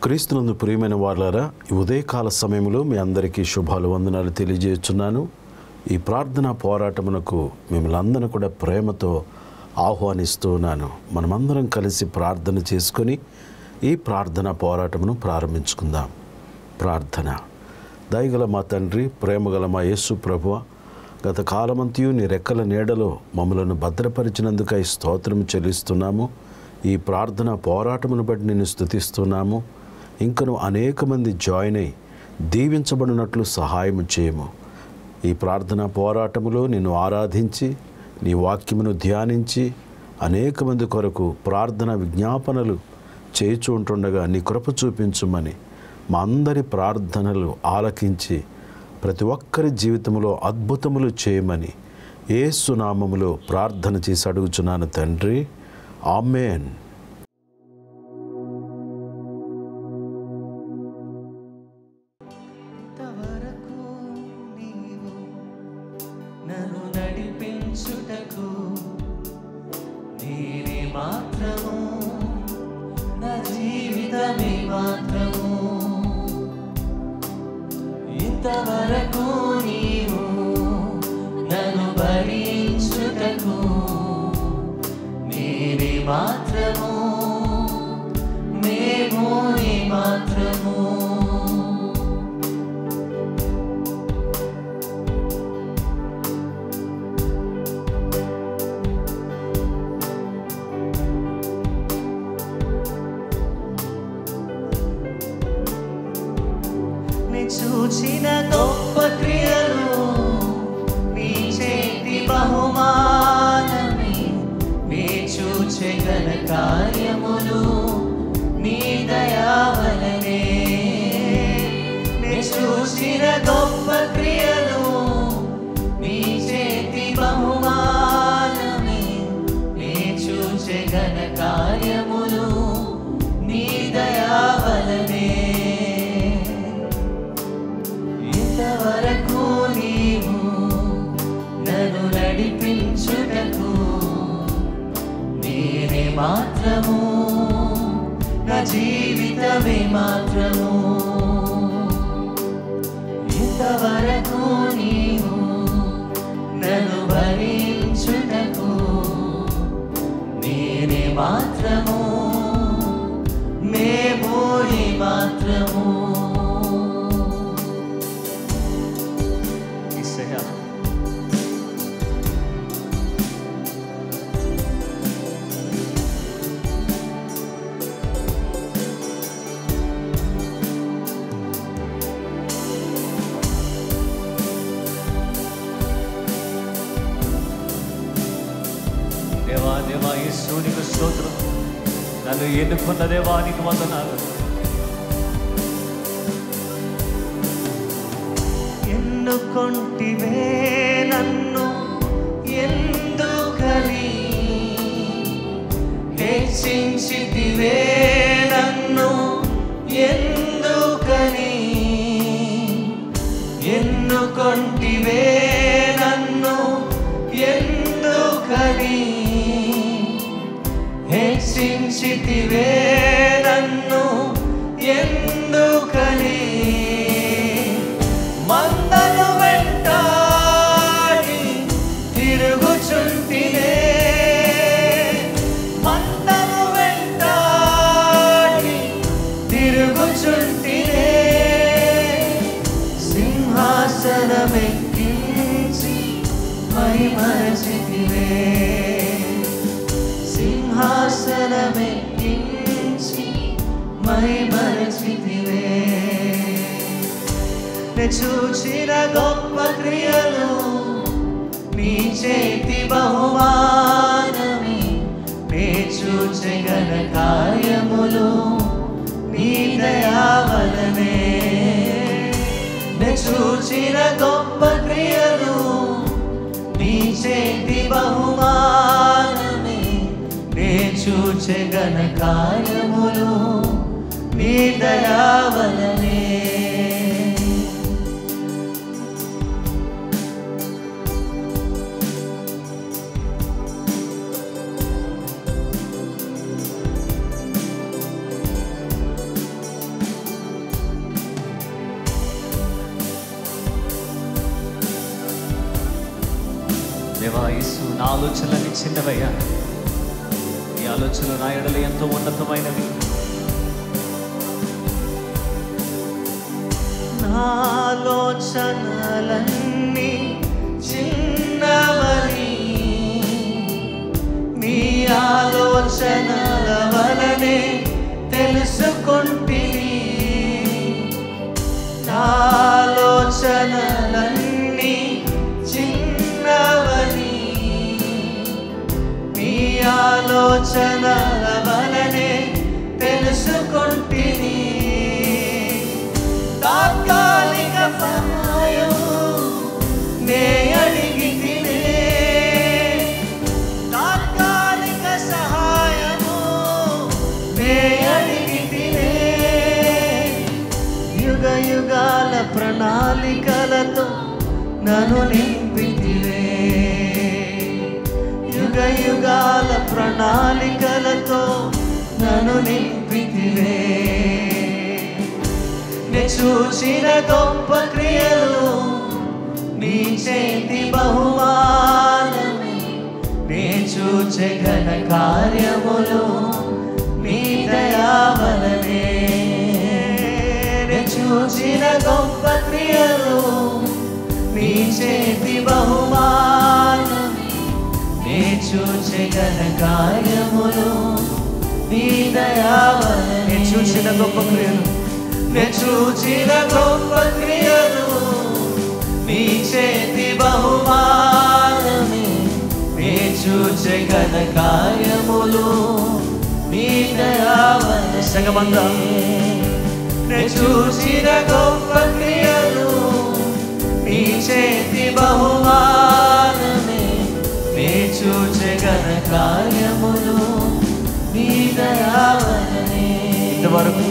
క్రీస్తునందు ప్రియమైన వాళ్ళారా ఈ ఉదయకాల సమయంలో మీ అందరికీ శుభాలు వందనాలు తెలియజేస్తున్నాను ఈ ప్రార్థనా పోరాటమునకు మిమ్మల్ని అందరిని కూడా ప్రేమతో ఆహ్వానిస్తూ ఉన్నాను మనమందరం కలిసి ప్రార్థన చేసుకొని ఈ ప్రార్థనా పోరాటమును ప్రారంభించుకుందాం ప్రార్థన దయగల మా తండ్రి ప్రేమగల మా యేసు ప్రభువ గత కాలమంతయు నీ రెక్కల నీడలో మమ్మలను భద్రపరిచినందుకై స్తోత్రం చెల్లిస్తున్నాము ఈ ప్రార్థన పోరాటమును బట్టి నిన్ను స్థుతిస్తున్నాము ఇంకను అనేక మంది జాయిన్ అయి దీవించబడినట్లు సహాయం చేయము ఈ ప్రార్థన పోరాటములో నిన్ను ఆరాధించి నీ వాక్యమును ధ్యానించి అనేక మంది కొరకు ప్రార్థన విజ్ఞాపనలు చేయిచూ ఉంటుండగా నీ కృప చూపించుమని మా అందరి ప్రార్థనలు ఆలకించి ప్రతి ఒక్కరి జీవితంలో అద్భుతములు చేయమని ఏసునామములో ప్రార్థన చేసి అడుగుచున్నాను తండ్రి ఆమెన్ ఇంతవరకు నీవు నన్ను నడిపించుటకు నేనే మాత్రము నా జీవితమే మాత్రము ఇంతవరకు నీవు నన్ను భరించుటకు నేనే మాత్రము మేము నీ మాత్రము నీ చూచిన గొప్ప క్రియలు నీ చేతి బహుమానమే నీ చూచే ఘన కార్యములు నీ దయావలనే నీ చూసిన గొప్ప క్రియలు నీ చేతి బహుమానమే నీ చూచే ఘన కార్యములు నీ దయావలనే ఇంతవరకు నీవు నన్ను నడిపించుటకు నేనే మాత్రము నా జీవితమే మాత్రము ఇంతవరకు నీవు నన్ను భరించుటకు నేనే మాత్రము మేము నీ మాత్రము యేసయ్యా. దేవా దేవా యేసు నీకు స్తోత్రం నన్ను ఎన్నుకున్న దేవా నీకు వందనాలు ఎన్నుకొంటివే నన్ను ఎందుకని హెచ్చించితివే నన్ను ఎందుకని ఎన్నుకొంటివే నన్ను ఎందుకని హెచ్చించితివే నన్ను ఎందుకని మందను వెంటాడి తిరుగుచుంటినే మందను వెంటాడి తిరుగుచుంటినే సింహాసనమెక్కించి మహిమరచితివే సింహాసనమెక్కించి మహిమరచితివే నే చూచిన గొప్ప క్రియలు నీ చేతి బహుమానమి నే చూచే గణ కార్యములు నీ దయావలనే నే చూచిన గొప్ప క్రియలు నీ చేతి బహుమానమి నే చూచే గణ కార్యములు నీ దయావలనే దేవా యేసు నా ఆలోచనలన్నీ చిన్నవయ్యా ఈ ఆలోచనలు నా ఎడలు ఎంతో ఉన్నతమైనవి నా ఆలోచనలన్నీ చిన్నవని నీ ఆలోచనల వలనే తెలుసుకుంటిని నా ఆలోచనలన్నీ చిన్నవని నీ ఆలోచనల వలనే తెలుసుకుంటిని తాత్కాలిక సహాయం నే అడిగి తాత్కాలిక సహాయము నే అడిగి యుగ యుగాల ప్రణాళికలతో నన్ను నింపితివే యుగ యుగాల ప్రణాళికలతో నన్ను నింపితివే నే చూసిన గొప్ప క్రియలు నీ చేతి బహుమానమే నే చూచే ఘన కార్యములు నీ దయావలనే నే చూసిన గొప్ప క్రియలు నీ చేతి బహుమానమే నే చూచే ఘన కార్యములు నీ దయావలనే నే చూసిన గొప్ప క్రియలు నే చూచిన గొప్ప క్రియలు నీ చేతి బహుమానమే నే చూచే ఘన కార్యములు నీ దయావలనే సంగమంతా నే చూసిన గొప్ప క్రియలు నీ చేతి బహుమానమే నే చూచే ఘన కార్యములు నీ దయావలనే ఇంతవరకు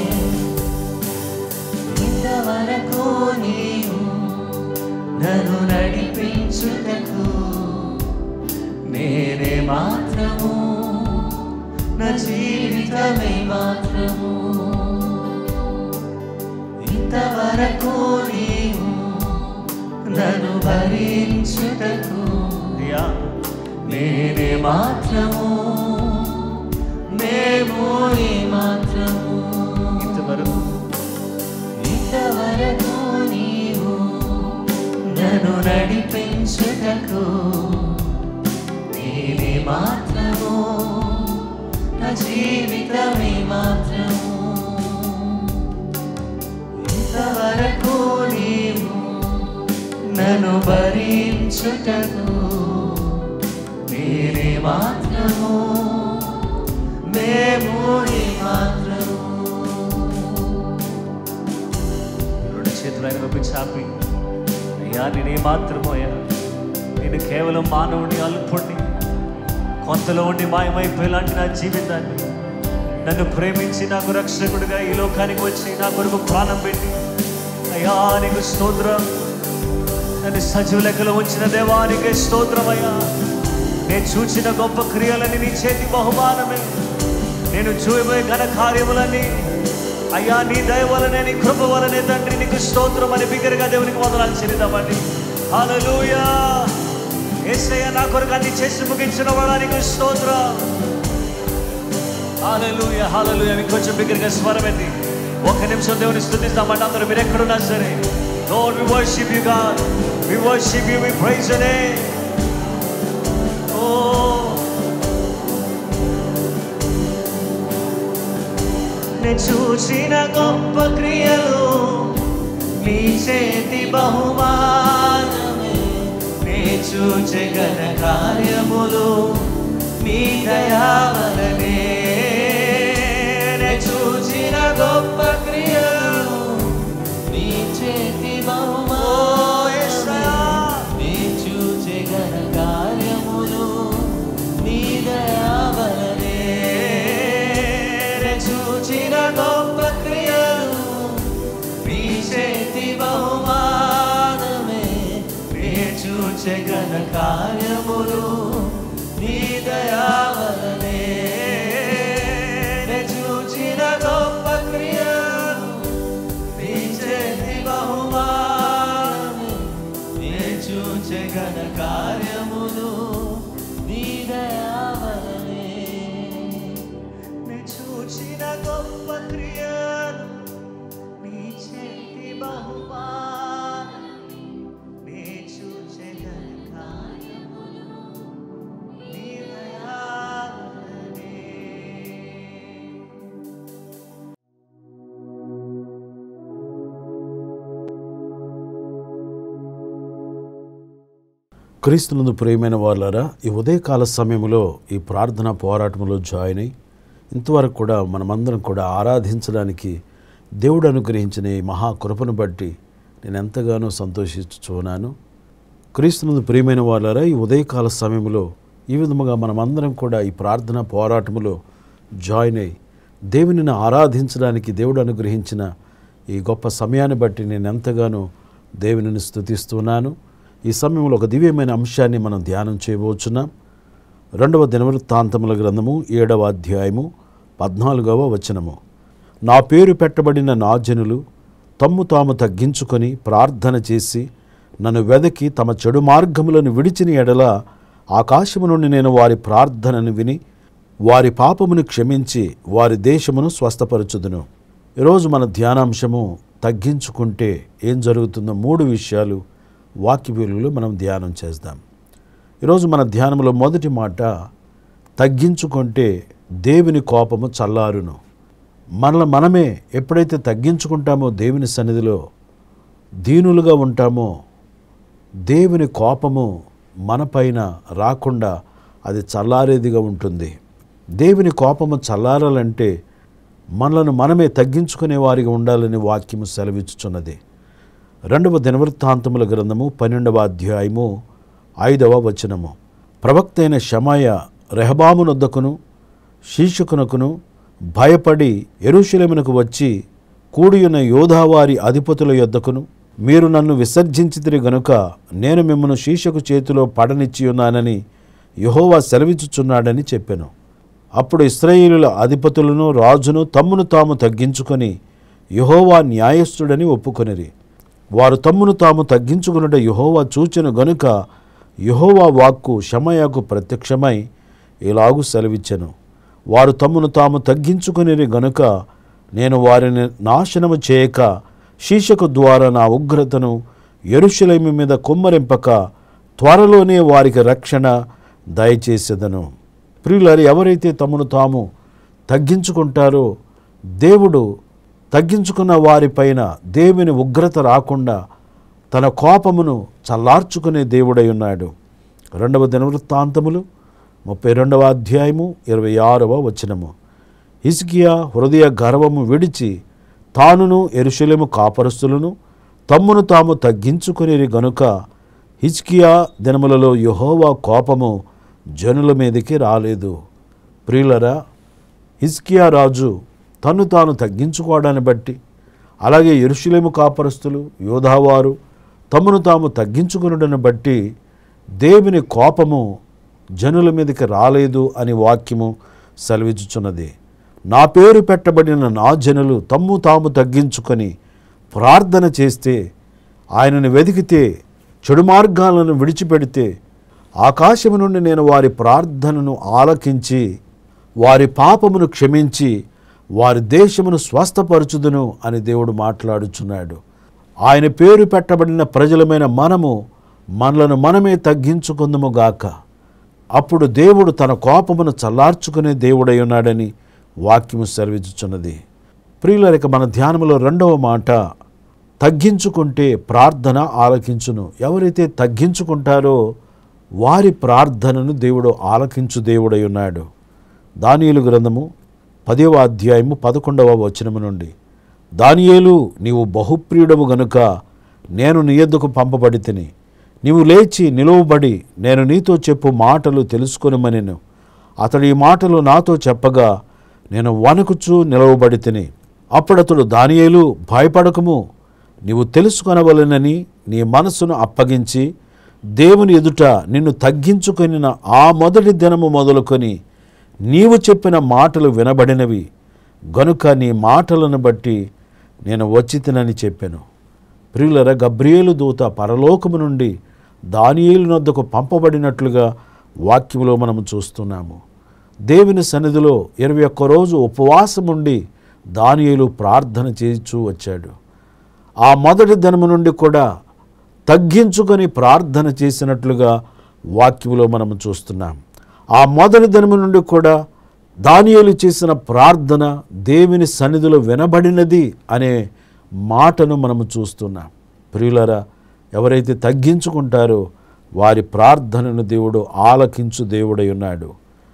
ఇంతవరకు నీవు నన్ను నడిపించుటకు నేనే మాత్రము నా జీవితమే మాత్రము ఇంతవరకు నీవు నన్ను భరించుటకు అయ్యా నేనే మాత్రము మేము ఈ మాత్రము ఇంతవరకు ఇంతవరకు నీవు నన్ను నడిపించుటకు నేనే మాత్రము నా జీవితమే మాత్రము ఇంతవరకు నీవు నన్ను భరించుటకు నేనే మాత్రము మేము ఈ మాత్రము రెండు చేతులు ఆయన వైపు చాపి అయ్యా నేనే మాత్రము అయ్యా నేను కేవలం మానవుని అల్పుణ్ణి కొంతలో ఉండి మాయమైపోయేలాంటి నా జీవితాన్ని నన్ను ప్రేమించి నాకు రక్షకుడిగా ఈ లోకానికి వచ్చి నా కొరకు ప్రాణం పెట్టి అయ్యా నీకు స్తోత్రం నన్ను సజీవ లెక్కలో ఉంచిన దేవానికి స్తోత్రం అయ్యా నేను చూచిన గొప్ప క్రియలని నీ చేతి బహుమానమే నేను చూయబోయే ఘన కార్యములన్నీ అయ్యా నీ దయ వలనే నీ కృప వలనే తండ్రి నీకు స్తోత్రం అని బిగ్గరగా దేవునికి మొదలాలు చెల్లిద్దామండి హల్లెలూయా యేసయ్య నా కొరకు అన్ని చేసి ముగించిన వాడా నీకు స్తోత్రం హల్లెలూయా హల్లెలూయా మీకు కొంచెం బిగ్గరగా స్వరమెత్తి ఒక నిమిషం దేవుని స్తుతిస్తామంటే అందరూ మీరు ఎక్కడున్నా సరే Lord, we worship you, God. We worship you, we praise your name. Oh. నే చూసిన గొప్ప క్రియలు నీ చేతి బహుమానమే నే చూచే ఘన కార్యములు నీ దయావలనే నే చూచిన గొప్ప క్రియలు నీ చేతి బహుమానమే నీ చూచే ఘన కార్యములు నీ దయావలనే నే చూచిన గొప్ప క్రియలు నీ చేతి బహుమానమే నే చూచే ఘన కార్యములు నీ దయావలనే నే చూచిన గొప్ప క్రియలు నీ చేతి బహుమానమే నే చూచే ఘన కార్యములు క్రీస్తునందు ప్రియమైన వాళ్ళారా ఈ ఉదయకాల సమయంలో ఈ ప్రార్థన పోరాటంలో జాయిన్ అయి ఇంతవరకు కూడా మనమందరం కూడా ఆరాధించడానికి దేవుడు అనుగ్రహించిన ఈ మహాకృపను బట్టి నేను ఎంతగానో సంతోషించుచున్నాను క్రీస్తునందు ప్రియమైన వాళ్ళారా ఈ ఉదయకాల సమయంలో ఈ విధముగా మనమందరం కూడా ఈ ప్రార్థన పోరాటములో జాయిన్ అయి దేవునిని ఆరాధించడానికి దేవుడు అనుగ్రహించిన ఈ గొప్ప సమయాన్ని బట్టి నేను ఎంతగానో దేవునిని స్తుతిస్తున్నాను ఈ సమయంలో ఒక దివ్యమైన అంశాన్ని మనం ధ్యానం చేయబోచున్నాం రెండవ దినవృత్తాంతముల గ్రంథము ఏడవ అధ్యాయము పద్నాలుగవ వచనము నా పేరు పెట్టబడిన నా జనులు తమ్ము తాము తగ్గించుకొని ప్రార్థన చేసి నన్ను వెదకి తమ చెడు మార్గములను విడిచిన ఎడల ఆకాశము నుండి నేను వారి ప్రార్థనను విని వారి పాపమును క్షమించి వారి దేశమును స్వస్థపరచుదును ఈరోజు మన ధ్యానాంశము తగ్గించుకుంటే ఏం జరుగుతుందో మూడు విషయాలు వాక్య వెలుగులో మనం ధ్యానం చేద్దాం ఈరోజు మన ధ్యానంలో మొదటి మాట తగ్గించుకుంటే దేవుని కోపము చల్లారును మనల్ని మనమే ఎప్పుడైతే తగ్గించుకుంటామో దేవుని సన్నిధిలో దీనులుగా ఉంటామో దేవుని కోపము మనపైన రాకుండా అది చల్లారేదిగా ఉంటుంది దేవుని కోపము చల్లారాలంటే మనలను మనమే తగ్గించుకునే వారిగా ఉండాలని వాక్యము సెలవిచ్చుచున్నది రెండవ దినవృత్తాంతముల గ్రంథము పన్నెండవ అధ్యాయము ఐదవ వచనము ప్రవక్త అయిన షమాయ రెహబామునొద్దకును శీర్షకునకును భయపడి ఎరుషులమునకు వచ్చి కూడియున్న యోధావారి అధిపతుల యొద్దకును మీరు నన్ను విసర్జించితిరి గనుక నేను మిమ్మను శీర్షకు చేతిలో పడనిచ్చి ఉన్నానని యహోవా సెలవిచ్చుచున్నాడని చెప్పెను అప్పుడు ఇస్రాయేలుల అధిపతులను రాజును తమ్మును తాము తగ్గించుకొని యహోవా న్యాయస్థుడని ఒప్పుకొనిరి వారు తమ్మును తాము తగ్గించుకున్నట యహోవా చూచెను గనుక యహోవా వాక్కు షమయాకు ప్రత్యక్షమై ఇలాగు సెలవిచ్చెను వారు తమ్మును తాము తగ్గించుకునిరి గనుక నేను వారిని నాశనము చేయక శీర్షకు ద్వారా నా ఉగ్రతను ఎరుషులేమి మీద కుమ్మరింపక త్వరలోనే వారికి రక్షణ దయచేసేదను ప్రియులారు ఎవరైతే తమను తాము తగ్గించుకుంటారో దేవుడు తగ్గించుకున్న వారిపైన దేవుని ఉగ్రత రాకుండా తన కోపమును చల్లార్చుకునే దేవుడై ఉన్నాడు రెండవ దినవృత్తాంతములు ముప్పై రెండవ అధ్యాయము ఇరవై ఆరవ వచనము హిస్కియా హృదయ గర్వము విడిచి తానును ఎరుషలేము కాపరస్తులను తమ్మును తాము తగ్గించుకుని గనుక హిజ్కియా దినములలో యహోవా కోపము జనుల మీదకి రాలేదు ప్రియులరా హిజ్కియా రాజు తను తాను తగ్గించుకోవడాన్ని బట్టి అలాగే ఎరుషులేము కాపరస్తులు యోధావారు తమను తాము తగ్గించుకునుడని బట్టి దేవుని కోపము జనుల మీదకి రాలేదు అని వాక్యము సెలవిచ్చుచున్నది నా పేరు పెట్టబడిన నా జనులు తమ్ము తాము తగ్గించుకొని ప్రార్థన చేస్తే ఆయనను వెతికితే చెడు మార్గాలను విడిచిపెడితే ఆకాశము నుండి నేను వారి ప్రార్థనను ఆలకించి వారి పాపమును క్షమించి వారి దేశమును స్వస్థపరచుదును అని దేవుడు మాట్లాడుచున్నాడు ఆయన పేరు పెట్టబడిన ప్రజలమైన మనము మనలను మనమే తగ్గించుకుందుము గాక అప్పుడు దేవుడు తన కోపమును చల్లార్చుకునే దేవుడై ఉన్నాడని వాక్యము సెలవిచ్చుచున్నది ప్రియులరిక మన ధ్యానంలో రెండవ మాట తగ్గించుకుంటే ప్రార్థన ఆలకించును ఎవరైతే తగ్గించుకుంటారో వారి ప్రార్థనను దేవుడు ఆలకించు దేవుడై ఉన్నాడు దానియేలు గ్రంథము పదవ అధ్యాయము పదకొండవ వచనము నుండి దానియేలు నీవు బహుప్రియుడము గనుక నేను నీ యొద్దకు పంపబడి తిని నీవు లేచి నిలువబడి నేను నీతో చెప్పు మాటలు తెలుసుకొనమనెను అతడు ఈ మాటలు నాతో చెప్పగా నేను వణకుచూ నిలవబడి తిని అప్పుడతడు దానియేలు భయపడకము నీవు తెలుసుకొనవలెనని నీ మనస్సును అప్పగించి దేవుని ఎదుట నిన్ను తగ్గించుకొనిన ఆ మొదటి దినము మొదలుకొని నీవు చెప్పిన మాటలు వినబడినవి గనుక నీ మాటలను బట్టి నేను వచ్చితినని చెప్పాను ప్రియులర గబ్రియేలు దూత పరలోకము నుండి దానియేలు నొద్దకు పంపబడినట్లుగా వాక్యములో మనము చూస్తున్నాము దేవుని సన్నిధిలో ఇరవై ఒక్క రోజు ఉపవాసం ఉండి దానియేలు ప్రార్థన చేయించూ వచ్చాడు ఆ మొదటి దినము నుండి కూడా తగ్గించుకొని ప్రార్థన చేసినట్లుగా వాక్యములో మనము చూస్తున్నాం ఆ మొదటి దినము నుండి కూడా దానియేలు చేసిన ప్రార్థన దేవుని సన్నిధిలో వినబడినది అనే మాటను మనము చూస్తున్నాం ప్రియులరా ఎవరైతే తగ్గించుకుంటారో వారి ప్రార్థనను దేవుడు ఆలకించు దేవుడై ఉన్నాడు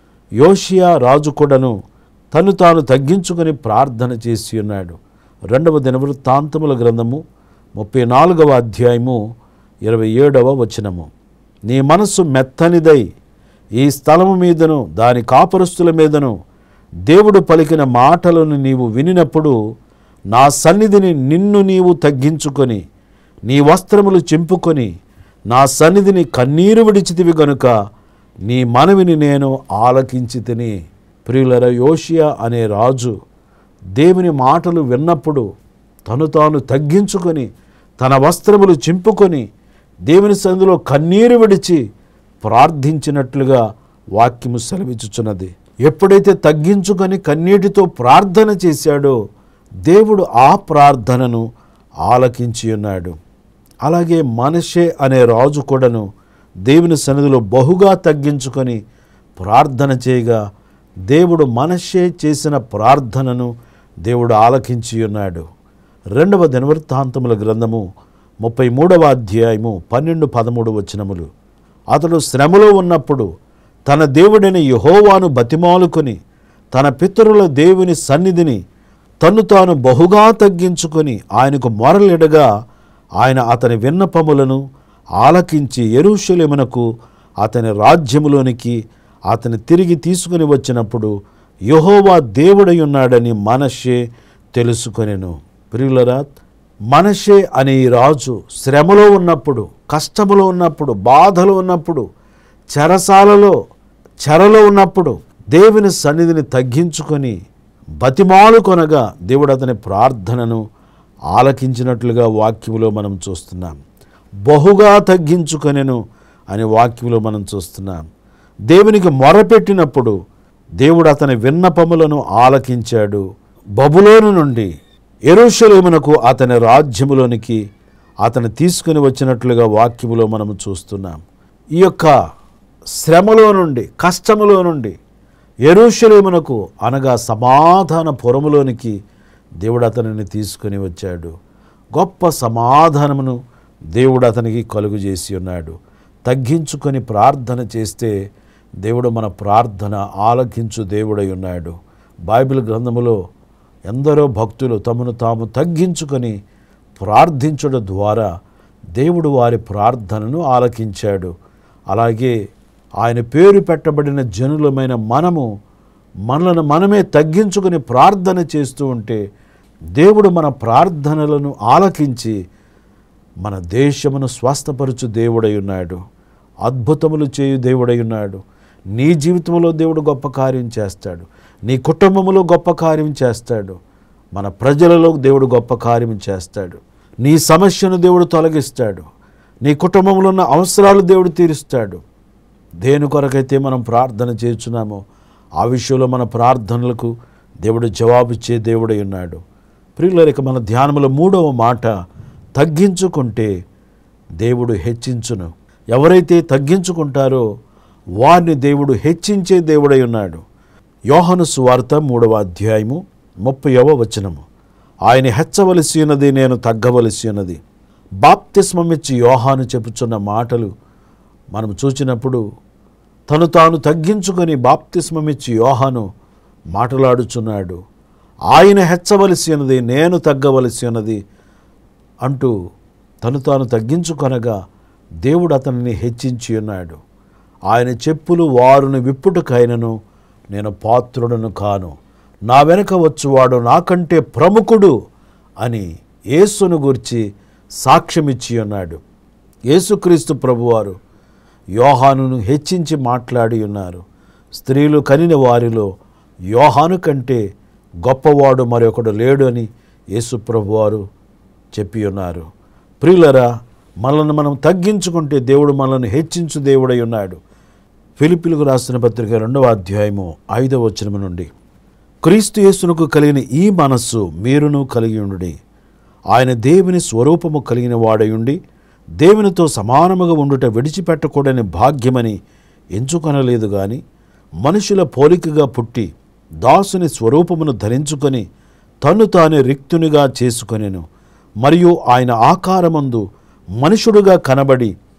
యోషియా రాజు కూడాను తను తాను తగ్గించుకొని ప్రార్థన చేసి ఉన్నాడు రెండవ దినవృత్తాంతముల గ్రంథము ముప్పై నాలుగవ అధ్యాయము ఇరవై ఏడవ వచనము నీ మనస్సు మెత్తనిదై ఈ స్థలము మీదను దాని కాపరస్తుల మీదను దేవుడు పలికిన మాటలను నీవు వినినప్పుడు నా సన్నిధిని నిన్ను నీవు తగ్గించుకొని నీ వస్త్రములు చింపుకొని నా సన్నిధిని కన్నీరు విడిచితివి గనుక నీ మనవిని నేను ఆలకించి తిని ప్రియులర యోషియా అనే రాజు దేవుని మాటలు విన్నప్పుడు తను తాను తగ్గించుకొని తన వస్త్రములు చింపుకొని దేవుని సందులో కన్నీరు విడిచి ప్రార్థించినట్లుగా వాక్యము సెలవిచ్చుచున్నది ఎప్పుడైతే తగ్గించుకొని కన్నీటితో ప్రార్థన చేశాడో దేవుడు ఆ ప్రార్థనను ఆలకించి ఉన్నాడు అలాగే మనషే అనే రాజు కూడాను దేవుని సన్నిధిలో బహుగా తగ్గించుకొని ప్రార్థన చేయగా దేవుడు మనషే చేసిన ప్రార్థనను దేవుడు ఆలకించి ఉన్నాడు రెండవ దినవృత్తాంతముల గ్రంథము ముప్పై మూడవ అధ్యాయము పన్నెండు పదమూడు వచనములు అతడు శ్రమలో ఉన్నప్పుడు తన దేవుడైన యహోవాను బతిమాలుకొని తన పితరుల దేవుని సన్నిధిని తన్ను తాను బహుగా తగ్గించుకొని ఆయనకు మొరలిడగా ఆయన అతని విన్నపములను ఆలకించి ఎరుషలేమునకు అతని రాజ్యములోనికి అతని తిరిగి తీసుకుని వచ్చినప్పుడు యహోవా దేవుడై ఉన్నాడని మనషే తెలుసుకొనెను ప్రియులరా మనషే అనే ఈ రాజు శ్రమలో ఉన్నప్పుడు కష్టములో ఉన్నప్పుడు బాధలో ఉన్నప్పుడు చెరసాలలో చెరలో ఉన్నప్పుడు దేవుని సన్నిధిని తగ్గించుకొని బతిమాలు కొనగా దేవుడు అతని ప్రార్థనను ఆలకించినట్లుగా వాక్యములో మనం చూస్తున్నాం బహుగా తగ్గించుకొనెను అనే వాక్యములో మనం చూస్తున్నాం దేవునికి మొరపెట్టినప్పుడు దేవుడు అతని విన్నపములను ఆలకించాడు బబులోను నుండి ఎరుషలేమునకు అతని రాజ్యములోనికి అతను తీసుకుని వచ్చినట్లుగా వాక్యములో మనం చూస్తున్నాం ఈ యొక్క శ్రమలో నుండి కష్టములో నుండి ఎరుషలేమునకు అనగా సమాధాన పురములోనికి దేవుడు అతనిని తీసుకొని వచ్చాడు గొప్ప సమాధానమును దేవుడు అతనికి కలుగు చేసి ఉన్నాడు తగ్గించుకొని ప్రార్థన చేస్తే దేవుడు మన ప్రార్థన ఆలకించు దేవుడై ఉన్నాడు బైబిల్ గ్రంథములో ఎందరో భక్తులు తమను తాము తగ్గించుకొని ప్రార్థించడం ద్వారా దేవుడు వారి ప్రార్థనను ఆలకించాడు అలాగే ఆయన పేరు పెట్టబడిన జనులమైన మనము మనలను మనమే తగ్గించుకొని ప్రార్థన చేస్తూ ఉంటే దేవుడు మన ప్రార్థనలను ఆలకించి మన దేశమును స్వస్థపరచు దేవుడై ఉన్నాడు అద్భుతములు చేయు దేవుడై ఉన్నాడు నీ జీవితంలో దేవుడు గొప్ప కార్యం చేస్తాడు నీ కుటుంబంలో గొప్ప కార్యం చేస్తాడు మన ప్రజలలో దేవుడు గొప్ప కార్యం చేస్తాడు నీ సమస్యను దేవుడు తొలగిస్తాడు నీ కుటుంబంలో ఉన్న అవసరాలు దేవుడు తీరుస్తాడు దేని కొరకైతే మనం ప్రార్థన చేస్తున్నామో ఆ విషయంలో మన ప్రార్థనలకు దేవుడు జవాబిచ్చే దేవుడై ఉన్నాడు ప్రియులరిక మన ధ్యానములో మూడవ మాట తగ్గించుకుంటే దేవుడు హెచ్చించును ఎవరైతే తగ్గించుకుంటారో వారిని దేవుడు హెచ్చించే దేవుడై ఉన్నాడు యోహను సువార్త మూడవ అధ్యాయము ముప్పైవ వచనము ఆయన హెచ్చవలసి ఉన్నది నేను తగ్గవలసి ఉన్నది బాప్తిస్మమిచ్చి యోహాను చెప్పుచున్న మాటలు మనం చూచినప్పుడు తను తాను తగ్గించుకొని బాప్తిస్మమిచ్చి యోహాను మాట్లాడుచున్నాడు ఆయన హెచ్చవలసి ఉన్నది నేను తగ్గవలసి ఉన్నది అంటూ తను తాను తగ్గించుకొనగా దేవుడు అతనిని హెచ్చించి ఉన్నాడు ఆయన చెప్పులు వారును విప్పుటకైనను నేను పాత్రుడను కాను నా వెనక వచ్చువాడు నాకంటే ప్రముఖుడు అని యేసును గురించి సాక్ష్యమిచ్చి ఉన్నాడు యేసుక్రీస్తు ప్రభువారు యోహానును హెచ్చించి మాట్లాడి ఉన్నారు స్త్రీలు కనిన వారిలో యోహాను కంటే గొప్పవాడు మరొకడు లేడు అని యేసు ప్రభువారు చెప్పి ఉన్నారు ప్రియులరా మనల్ని మనం తగ్గించుకుంటే దేవుడు మనల్ని హెచ్చించు దేవుడై ఉన్నాడు ఫిలిపిలకు రాసిన పత్రిక రెండవ అధ్యాయము ఐదవ వచనము నుండి క్రీస్తు యేసునకు కలిగిన ఈ మనస్సు మీరును కలిగి ఉండుడి ఆయన దేవుని స్వరూపము కలిగిన వాడయుండి దేవునితో సమానముగా ఉండుట విడిచిపెట్టకూడని భాగ్యమని ఎంచుకొనలేదు గాని మనుషుల పోలికగా పుట్టి దాసుని స్వరూపమును ధరించుకొని తన్ను తానే రిక్తునిగా చేసుకొనెను మరియు ఆయన ఆకారమందు మనుషుడుగా కనబడి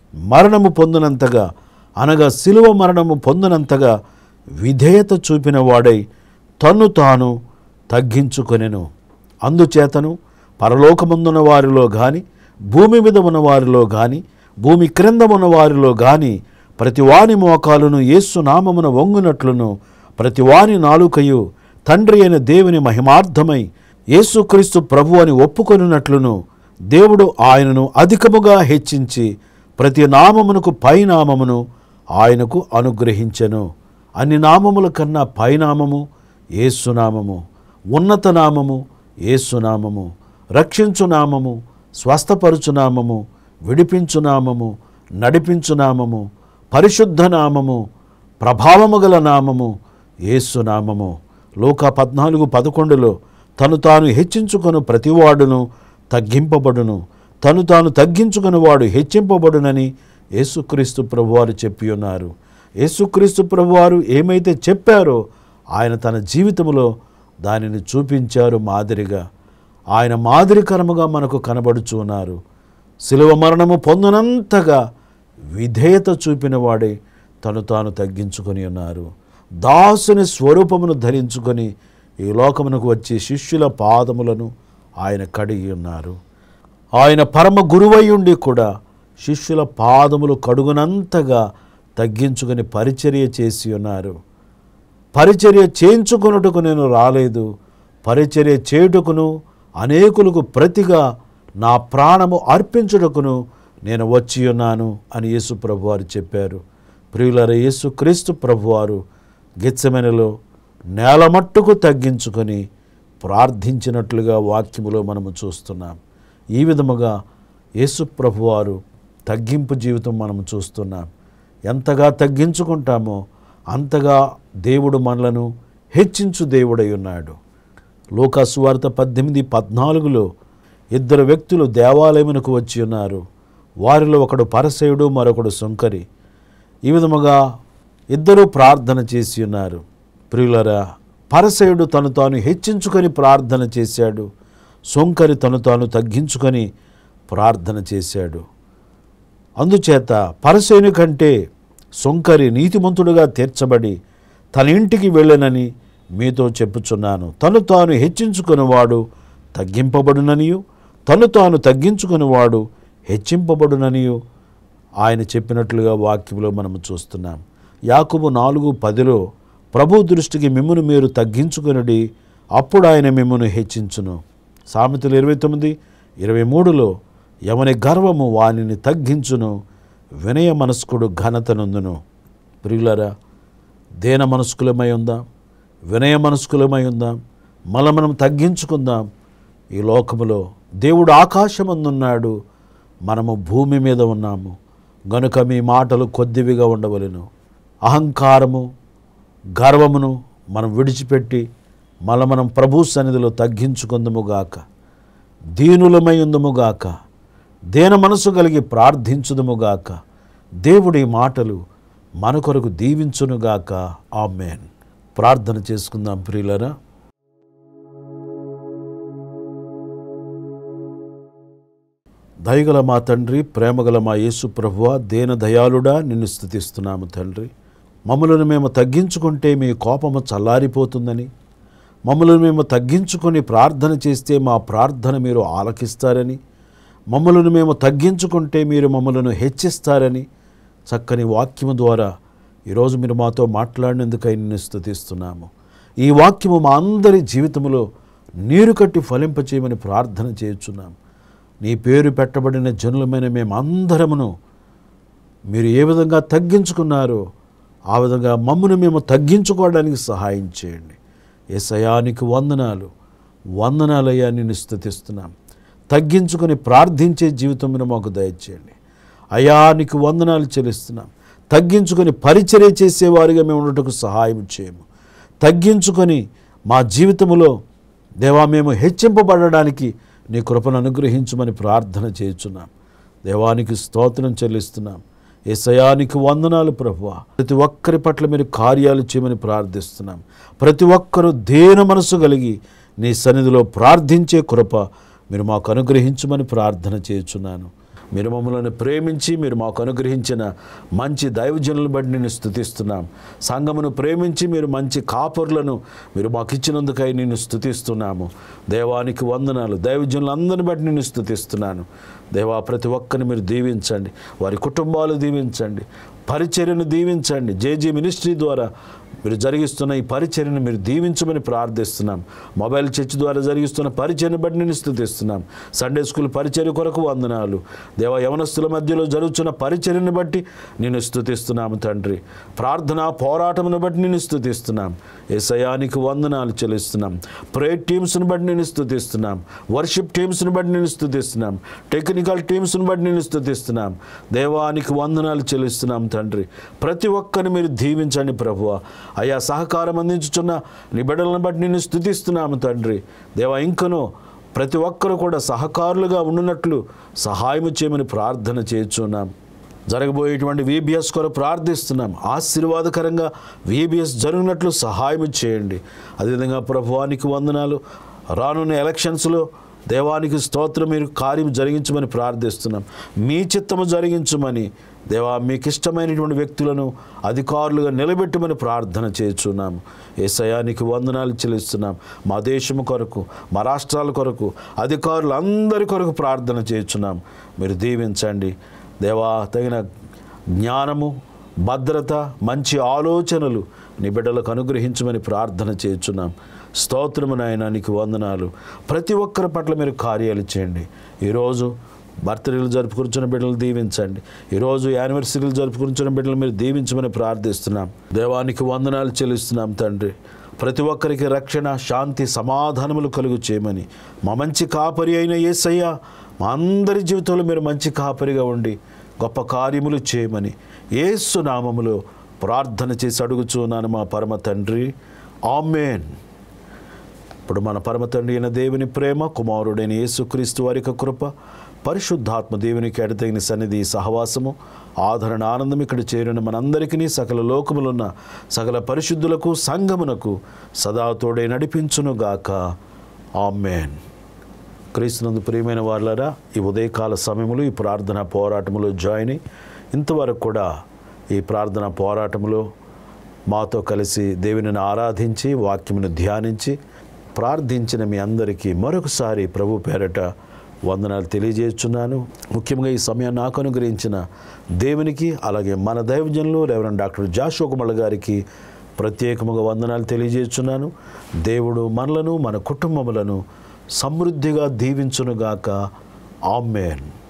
మరణము పొందినంతగా అనగా శిలువ మరణము పొందినంతగా విధేయత చూపిన వాడై తన్ను తాను తగ్గించుకొనెను అందుచేతను పరలోకమందున్న వారిలో గాని భూమి మీద ఉన్న వారిలో గాని భూమి క్రింద ఉన్న వారిలో గాని ప్రతి వాని మోకాలును యేసు నామమున వంగునట్లును ప్రతి వాని నాలుకయు తండ్రి అయిన దేవుని మహిమార్థమై యేసుక్రీస్తు ప్రభు అని ఒప్పుకొనున్నట్లును దేవుడు ఆయనను అధికముగా హెచ్చించి ప్రతి నామమునకు పైనామమును ఆయనకు అనుగ్రహించెను అన్ని నామముల కన్నా పైనామము ఏసునామము ఉన్నత నామము ఏసునామము రక్షించు నామము స్వస్థపరుచు నామము విడిపించు నామము నడిపించు నామము పరిశుద్ధ నామము ప్రభావము గల నామము ఏసునామము లోక పద్నాలుగు పదకొండులో తను తాను హెచ్చించుకొను ప్రతివాడును తగ్గింపబడును తను తాను తగ్గించుకుని వాడు హెచ్చింపబడునని యేసుక్రీస్తు ప్రభువారు చెప్పి ఉన్నారు యేసుక్రీస్తు ప్రభువారు ఏమైతే చెప్పారో ఆయన తన జీవితంలో దానిని చూపించారు మాదిరిగా ఆయన మాదిరికరముగా మనకు కనబడుచు ఉన్నారు శిలువ మరణము పొందనంతగా విధేయత చూపిన వాడే తను తాను తగ్గించుకొని ఉన్నారు దాసుని స్వరూపమును ధరించుకొని ఈ లోకమునకు వచ్చి శిష్యుల పాదములను ఆయన కడిగి ఉన్నారు ఆయన పరమ గురువై ఉండి కూడా శిష్యుల పాదములు కడుగునంతగా తగ్గించుకొని పరిచర్య చేసి ఉన్నారు పరిచర్య చేయించుకొనుటకు నేను రాలేదు పరిచర్య చేయుటకును అనేకులకు ప్రతిగా నా ప్రాణము అర్పించుటకును నేను వచ్చి ఉన్నాను అని యేసు ప్రభువారు చెప్పారు ప్రియులర యేసు క్రీస్తు ప్రభువారు గెచ్చమెనలో నేలమట్టుకు తగ్గించుకొని ప్రార్థించినట్లుగా వాక్యములో మనము చూస్తున్నాం ఈ విధముగా యేసు ప్రభువారు తగ్గింపు జీవితం మనము చూస్తున్నాం ఎంతగా తగ్గించుకుంటామో అంతగా దేవుడు మనలను హెచ్చించు దేవుడై ఉన్నాడు లోకాసువార్త పద్దెనిమిది పద్నాలుగులో ఇద్దరు వ్యక్తులు దేవాలయమునకు వచ్చి ఉన్నారు వారిలో ఒకడు పరసేయుడు మరొకడు సుంకరి ఈ విధముగా ఇద్దరూ ప్రార్థన చేసి ఉన్నారు ప్రియులరా పరసేయుడు తను తాను హెచ్చించుకొని ప్రార్థన చేశాడు సొంకరి తను తాను తగ్గించుకొని ప్రార్థన చేశాడు అందుచేత పరసేను కంటే సొంకరి నీతిమంతుడుగా తీర్చబడి తన ఇంటికి వెళ్ళనని మీతో చెప్పుచున్నాను తను తాను హెచ్చించుకునివాడు తగ్గింపబడుననియు తను తాను తగ్గించుకునివాడు హెచ్చింపబడుననియు ఆయన చెప్పినట్లుగా వాక్యంలో మనము చూస్తున్నాం యాకుబు నాలుగు పదిలో ప్రభు దృష్టికి మిమ్మును మీరు తగ్గించుకునడి అప్పుడు ఆయన మిమ్మును హెచ్చించును సామెతలు ఇరవై తొమ్మిది ఇరవై మూడులో ఎవని గర్వము వానిని తగ్గించును వినయ మనస్కుడు ఘనతనందును ప్రియులరా దేన మనస్కులమై ఉందాం వినయ మనస్కులమై ఉందాం మన మనం తగ్గించుకుందాం ఈ లోకములో దేవుడు ఆకాశమందున్నాడు మనము భూమి మీద ఉన్నాము గనుక మీ మాటలు కొద్దివిగా ఉండవలెను అహంకారము గర్వమును మనం విడిచిపెట్టి మన మనం ప్రభు సన్నిధిలో తగ్గించుకుందుముగాక దీనులమై ఉందుముగాక దేన మనసు కలిగి ప్రార్థించుదుముగాక దేవుడి మాటలు మన కొరకు దీవించునుగాక ఆమెన్ ప్రార్థన చేసుకుందాం ప్రియులరా దయగల మా తండ్రి ప్రేమగల మా యేసు ప్రభువ దేన దయాళుడా నిన్ను స్థుతిస్తున్నాము తండ్రి మమ్మలను మేము తగ్గించుకుంటే మీ కోపము చల్లారిపోతుందని మమ్మలను మేము తగ్గించుకొని ప్రార్థన చేస్తే మా ప్రార్థన మీరు ఆలకిస్తారని మమ్మలను మేము తగ్గించుకుంటే మీరు మమ్మలను హెచ్చిస్తారని చక్కని వాక్యము ద్వారా ఈరోజు మీరు మాతో మాట్లాడినందుకై నిన్ను స్థుతిస్తున్నాము ఈ వాక్యము మా అందరి జీవితంలో నీరు కట్టి ఫలింపచేయమని ప్రార్థన చేయుచున్నాం నీ పేరు పెట్టబడిన జనులమైన మేమందరమును మీరు ఏ విధంగా తగ్గించుకున్నారో ఆ విధంగా మమ్మను మేము తగ్గించుకోవడానికి సహాయం చేయండి ఏసయానికి వందనాలు వందనాలయ్యా నిన్ను స్థుతిస్తున్నాం తగ్గించుకొని ప్రార్థించే జీవితం మాకు దయచేయండి అయా నీకు వందనాలు చెల్లిస్తున్నాం తగ్గించుకొని పరిచర్య చేసేవారిగా మేము ఉండటకు సహాయం చేయము తగ్గించుకొని మా జీవితంలో దేవా మేము హెచ్చింపబడడానికి నీ కృపను అనుగ్రహించమని ప్రార్థన చేయుచున్నాం దేవానికి స్తోత్రం చెల్లిస్తున్నాం ఏసయానికి వందనాలు ప్రభువా ప్రతి ఒక్కరి పట్ల మీరు కార్యాలు చేయమని ప్రార్థిస్తున్నాం ప్రతి ఒక్కరూ దేన మనసు కలిగి నీ సన్నిధిలో ప్రార్థించే కృప మీరు మాకు అనుగ్రహించమని ప్రార్థన చేయుచున్నాను మీరు మమ్మల్ని ప్రేమించి మీరు మాకు అనుగ్రహించిన మంచి దైవజనులను బట్టి నేను స్థుతిస్తున్నాం సంఘమును ప్రేమించి మీరు మంచి కాపరులను మీరు మాకు ఇచ్చినందుకై నేను స్థుతిస్తున్నాము దేవానికి వందనాలు దైవజనులందరిని బట్టి నేను స్థుతిస్తున్నాను దేవా ప్రతి ఒక్కరిని మీరు దీవించండి వారి కుటుంబాలు దీవించండి పరిచర్యను దీవించండి జేజీ మినిస్ట్రీ ద్వారా మీరు జరిగిస్తున్న ఈ పరిచర్యను మీరు దీవించమని ప్రార్థిస్తున్నాం మొబైల్ చర్చ్ ద్వారా జరిగిస్తున్న పరిచర్యను బట్టి నేను స్థుతిస్తున్నాం సండే స్కూల్ పరిచర్య కొరకు వందనాలు దేవ యవనస్తుల మధ్యలో జరుగుతున్న పరిచర్యను బట్టి నేను స్థుతిస్తున్నాము తండ్రి ప్రార్థన పోరాటమును బట్టి నేను స్థుతిస్తున్నాం ఏసయానికి వందనాలు చెల్లిస్తున్నాం ప్రేయర్ టీమ్స్ని బట్టి నేను స్థుతిస్తున్నాం వర్షిప్ టీమ్స్ని బట్టి నేను స్థుతిస్తున్నాం టెక్నికల్ టీమ్స్ని బట్టి నేను స్థుతిస్తున్నాం దేవానికి వందనాలు చెల్లిస్తున్నాం తండ్రి ప్రతి ఒక్కరిని మీరు దీవించండి ప్రభువ అయా సహకారం అందించుచున్న నీ బిడ్డలను బట్టి నేను స్థుతిస్తున్నాము తండ్రి దేవా ఇంకనూ ప్రతి ఒక్కరు కూడా సహకారులుగా ఉండునట్లు సహాయం చేయమని ప్రార్థన చేయుచున్నాం జరగబోయేటువంటి వీబీఎస్ కొరకు ప్రార్థిస్తున్నాం ఆశీర్వాదకరంగా వీబీఎస్ జరిగినట్లు సహాయం చేయండి అదేవిధంగా ప్రభువానికి వందనాలు రానున్న ఎలక్షన్స్లో దేవానికి స్తోత్రం మీరు కార్యం జరిగించమని ప్రార్థిస్తున్నాం మీ చిత్తము జరిగించమని దేవా మీకు ఇష్టమైనటువంటి వ్యక్తులను అధికారులుగా నిలబెట్టమని ప్రార్థన చేస్తున్నాము ఏసయానికి వందనాలు చెల్లిస్తున్నాం మా దేశం కొరకు మా రాష్ట్రాల కొరకు అధికారులందరి కొరకు ప్రార్థన చేస్తున్నాం మీరు దీవించండి దేవా తగిన జ్ఞానము భద్రత మంచి ఆలోచనలు నీ బిడ్డలకు అనుగ్రహించమని ప్రార్థన చేస్తున్నాం స్తోత్రము నాయన నీకు వందనాలు ప్రతి ఒక్కరి పట్ల మీరు కార్యాలు చేయండి ఈరోజు బర్త్డేలు జరుపుకుంటున్న బిడ్డలు దీవించండి ఈరోజు యానివర్సరీలు జరుపుకుంటున్న బిడ్డలు మీరు దీవించమని ప్రార్థిస్తున్నాం దేవానికి వందనాలు చెల్లిస్తున్నాం తండ్రి ప్రతి ఒక్కరికి రక్షణ శాంతి సమాధానములు కలుగు చేయమని మా మంచి కాపరి అయిన యేసయ్య మా అందరి జీవితంలో మీరు మంచి కాపరిగా ఉండి గొప్ప కార్యములు చేయమని యేసు నామములో ప్రార్థన చేసి అడుగుచున్నాను మా పరమ తండ్రి ఆమెన్ ఇప్పుడు మన పరమ తండ్రి అయిన దేవుని ప్రేమ కుమారుడైన యేసుక్రీస్తు వారి యొక్క కృప పరిశుద్ధాత్మ దేవునికి ఎడతగిన సన్నిధి సహవాసము ఆదరణ ఆనందం ఇక్కడ చేరిన మనందరికీ సకల లోకములున్న సకల పరిశుద్ధులకు సంగమునకు సదా తోడే నడిపించునుగాక ఆమెన్ క్రీస్తునందు ప్రియమైన వాళ్ళరా ఈ ఉదయకాల సమయంలో ఈ ప్రార్థన పోరాటంలో జాయిన్ అయ్యి ఇంతవరకు కూడా ఈ ప్రార్థన పోరాటంలో మాతో కలిసి దేవుని ఆరాధించి వాక్యమును ధ్యానించి ప్రార్థించిన మీ అందరికీ మరొకసారి ప్రభు పేరట వందనాలు తెలియజేస్తున్నాను ముఖ్యంగా ఈ సమయం నాకు అనుగ్రహించిన దేవునికి అలాగే మన దైవజనులు రెవరెండ్ డాక్టర్ జాషో కుమల్ గారికి ప్రత్యేకముగా వందనాలు తెలియజేస్తున్నాను దేవుడు మనలను మన కుటుంబములను సమృద్ధిగా దీవించునుగాక ఆమెన్